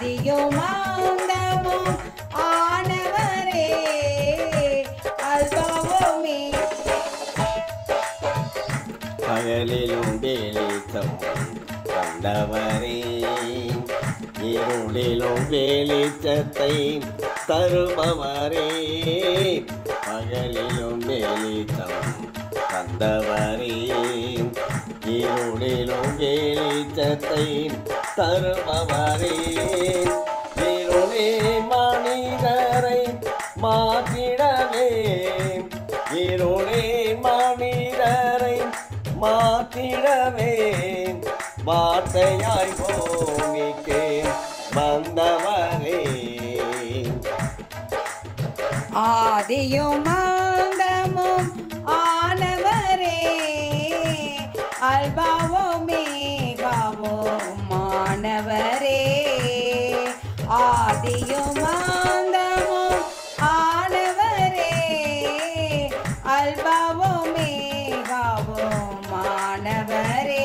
ஆதியும் ஆந்தமும் ஆனவரே அல்பாவுமே பகலிலும் வெளிச்சம் கண்டவரே இருளிலும் வெளிச்சத்தை தருபவரே பகலிலும் வெளிச்சம் தந்தவரே இருளிலும் வெளிச்சத்தை தருபவரே இருளே மனிதரை மாற்றிடவே இருளே மனிதரை மாற்றிடவே வார்த்தையாய் பூமிக்கு வந்தவரே ஆதியும் ஆந்தமும் ஆனவரே அல்பாவும் மேகாவும் மாணவரே ஆதியும் ஆந்தமும் ஆனவரே அல்பாவும் மேகாவும் மாணவரே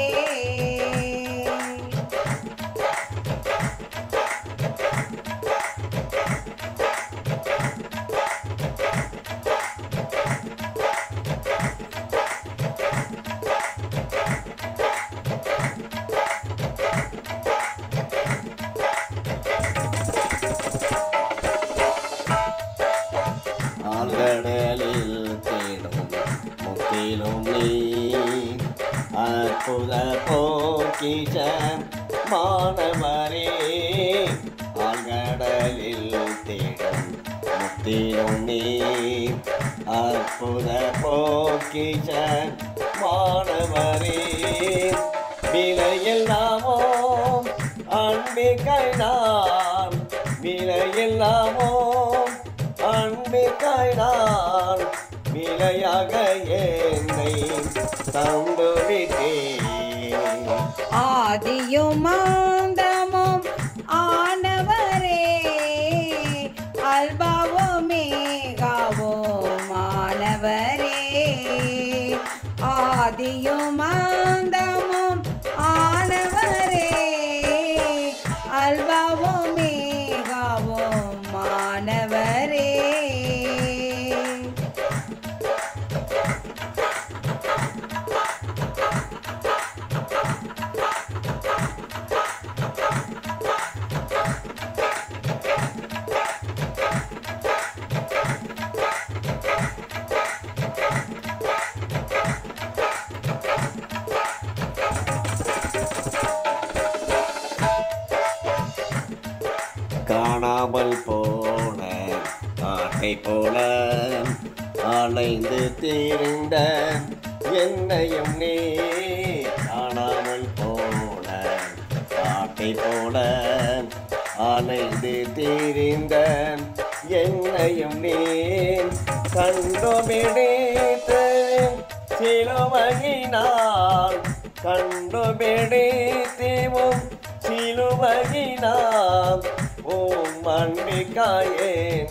ஆழ்கடலில் தேடும் முத்திலும் நீ அற்புத போக்கிச்ச மாணவரே ஆழ்கடலில் தேடும் முத்திலும் நீ அற்புத போக்கிச்ச மாணவரே விலையில்லாமோ அன்பிக்கை நான் விலையில்லாமோ அன்பிற்காய் நான் விலையாக என்னை தந்து விட்டேன் ஆதியும் ஆந்தமும் ஆனவரே அல்பாவும் மேகாவும் மாணவரே ஆதியும் ஆந்தமும் ஆனவரே அல்பாவும் மேகாவும் மாணவரே காணாமல் போன ஆட்டை போல அலைந்து தீர்ந்த என்னையும் நீ காணாமல் போன ஆட்டை போல அலைந்து தீர்ந்த என்னையும் நீ கண்டுபிடித்து சிலுவையினால் கண்டுபிடித்தீவும் சிலுவையினால் ஓம் அன்பிக்காய்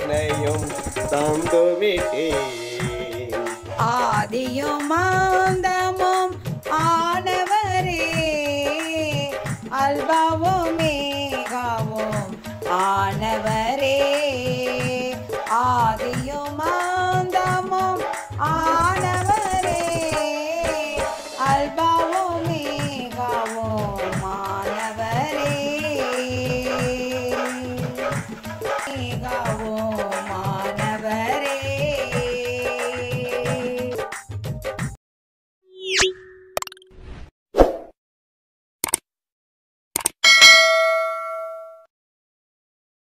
என்னையும் தந்து விட்டேன் ஆதியும் ஆந்த